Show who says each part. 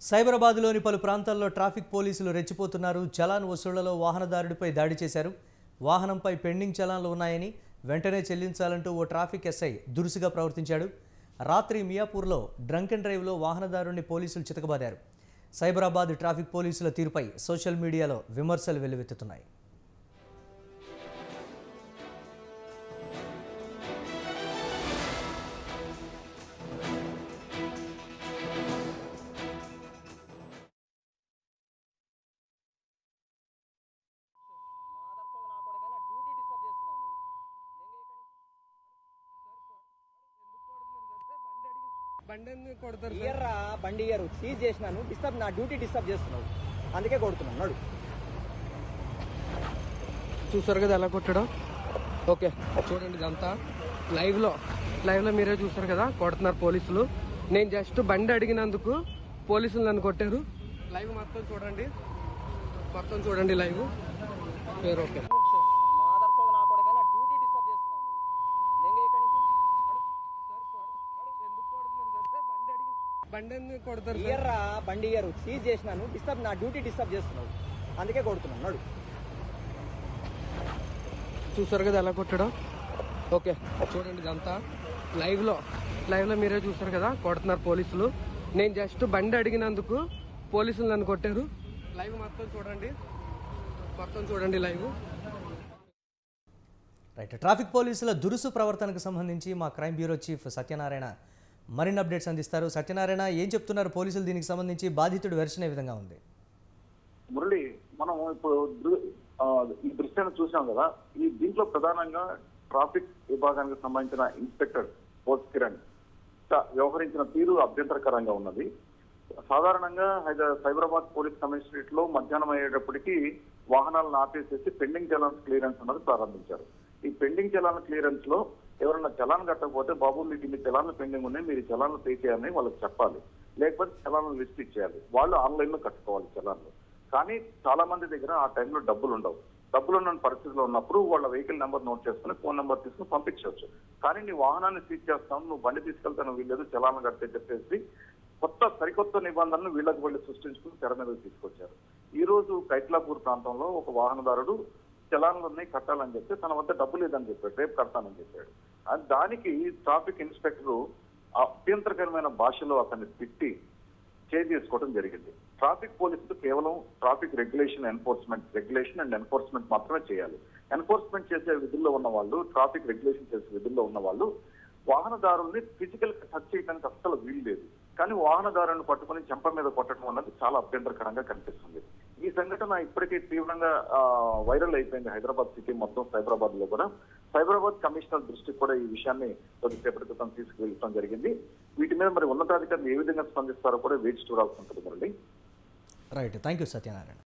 Speaker 1: సైబరాబాద్లోని పలు ప్రాంతాల్లో ట్రాఫిక్ పోలీసులు రెచ్చిపోతున్నారు చలాన్ వసూళ్లలో వాహనదారుడిపై దాడి చేశారు వాహనంపై పెండింగ్ చలాన్లు ఉన్నాయని వెంటనే చెల్లించాలంటూ ఓ ట్రాఫిక్ ఎస్ఐ దురుసుగా ప్రవర్తించాడు రాత్రి మియాపూర్లో డ్రంక్ అండ్ డ్రైవ్లో వాహనదారుణ్ణి పోలీసులు చితకబాదారు సైబరాబాద్ ట్రాఫిక్ పోలీసుల తీరుపై సోషల్ మీడియాలో విమర్శలు వెల్లువెత్తుతున్నాయి
Speaker 2: మాదర్శోది నా కొడక నా డ్యూటీ డిస్టర్బ్ చేస్తున్నావు నువ్వు
Speaker 3: బండి ఎందుకు కొడతారు సార్?
Speaker 2: ఇయర్రా బండి ఇయర్ సీజ్ చేసినాను డిస్టర్బ్ నా డ్యూటీ డిస్టర్బ్ చేస్తున్నావు అందుకే కొడుతున్నాను నడు
Speaker 3: చూసారు కదా ఎలా కొట్టడం ఓకే చూడండి ఇదంతా లైవ్ లో లైవ్ లో మీరే చూసారు కదా కొడుతున్నారు పోలీసులు నేను జస్ట్ బండి అడిగినందుకు పోలీసులు నన్ను కొట్టారు లైవ్ మొత్తం చూడండి మొత్తం చూడండి లైవ్ పేరు ఓకే
Speaker 2: మాదర్శోది నా కొడక నా డ్యూటీ డిస్టర్బ్ చేస్తున్నావు నువ్వు దెంగ ఇక్కడి నుంచి
Speaker 3: ఎందుకు కొడుతున్నారు సార్? సార్, బండి అడిగి బండి ఎందుకు కొడతారు సార్?
Speaker 2: ఇయర్రా బండి ఇయర్ సీజ్ చేసినాను డిస్టర్బ్ నా డ్యూటీ డిస్టర్బ్ చేస్తున్నావు అందుకే కొడుతున్నాను నడు
Speaker 3: చూసారు కదా ఎలా కొట్టడం ఓకే చూడండి ఇదంతా లైవ్ లో లైవ్ లో మీరే చూసారు కదా కొడుతున్నారు పోలీసులు నేను జస్ట్ బండి అడిగినందుకు పోలీసులు నన్ను కొట్టారు లైవ్ మొత్తం చూడండి మొత్తం చూడండి లైవ్
Speaker 1: రైట్ ట్రాఫిక్ పోలీసుల దురుసు ప్రవర్తనకు సంబంధించి మా క్రైమ్ బ్యూరో చీఫ్ సత్యనారాయణ మరిన్ని అప్డేట్స్ అందిస్తారు సత్యనారాయణ ఏం చెప్తున్నారు పోలీసులు దీనికి సంబంధించి బాధితుడు వెర్షన్ ఏ విధంగా ఉంది
Speaker 4: మురళి మనం ఇప్పుడు దృ- ఆ, ఈ దృశ్యాన్ని చూసాం కదా ఈ దీంట్లో ప్రధానంగా ట్రాఫిక్ విభాగానికి సంబంధించిన ఇన్స్పెక్టర్ పోస్ట్ కిరణ్ చ- వ్యవహరించిన తీరు అభ్యంతరకరంగా ఉన్నది సాధారణంగా హైదరాబాద్ సైబరాబాద్ పోలీస్ కమిషనరేట్ లో మధ్యాహ్నం అయ్యేటప్పటికి వాహనాలను ఆపేసేసి పెండింగ్ చలాన్స్ క్లియరెన్స్ అన్నది ప్రారంభించారు ఈ పెండింగ్ చలాన్ క్లియరెన్స్ లో ఎవరైనా చలాన్ కట్టకపోతే బాబు మీకు ఇన్ని చలాన్లు పెండింగ్ ఉన్నాయి మీరు ఈ చలాన్లు పే చేయాలని వాళ్ళకి చెప్పాలి లేకపోతే చలాన్లు లిస్ట్ ఇచ్చేయాలి వాళ్ళు ఆన్లైన్ లో కట్టుకోవాలి చలాన్లు కానీ చాలా మంది దగ్గర ఆ టైంలో డబ్బులు ఉండవు డబ్బులు ఉన్న పరిస్థితిలో ఉన్నప్పుడు వాళ్ళ వెహికల్ నెంబర్ నోట్ చేసుకుని ఫోన్ నెంబర్ తీసుకుని పంపించవచ్చు కానీ నీ వాహనాన్ని సీజ్ చేస్తాం నువ్వు బండి తీసుకెళ్తాను వీళ్ళేదో చలాన్ కట్టే చెప్పేసి కొత్త సరికొత్త నిబంధనలు వీళ్ళకి వెళ్ళి సృష్టించుకుని తెర మీదకి తీసుకొచ్చారు ఈ రోజు కైట్లాపూర్ ప్రాంతంలో ఒక వాహనదారుడు చలాన్లు ఉన్నాయి కట్టాలని చెప్పి తన వద్ద డబ్బు లేదని చెప్పాడు రేపు కడతానని చెప్పాడు అది దానికి ట్రాఫిక్ ఇన్స్పెక్టర్ అభ్యంతరకరమైన భాషలో అతన్ని తిట్టి చేంజ్ చేసుకోవడం జరిగింది ట్రాఫిక్ పోలీసులు కేవలం traffic regulation enforcement regulation and enforcement మాత్రమే చేయాలి ఎన్ఫోర్స్మెంట్ చేసే విధుల్లో ఉన్న వాళ్ళు ట్రాఫిక్ రెగ్యులేషన్ చేసే విధుల్లో ఉన్న వాళ్ళు వాహనదారుల్ని ఫిజికల్ టచ్ చేయడానికి అస్సలు వీలు లేదు కానీ వాహనదారులను పట్టుకుని చెంప మీద కొట్టడం అన్నది చాలా అభ్యంతరకరంగా కనిపిస్తుంది ఈ సంఘటన ఇప్పటికే తీవ్రంగా ఆ, వైరల్ అయిపోయింది హైదరాబాద్ సిటీ మొత్తం సైబరాబాద్ లో కూడా సైబరాబాద్ కమిషనర్ దృష్టికి కూడా ఈ విషయాన్ని కొద్దిసేపటి క్రితం తీసుకువెళ్ళడం జరిగింది వీటి మీద మరి ఉన్నతాధికారులు ఏ విధంగా స్పందిస్తారో కూడా వేచి చూడాల్సి ఉంటుంది Murali
Speaker 1: right thank you Satyanarayana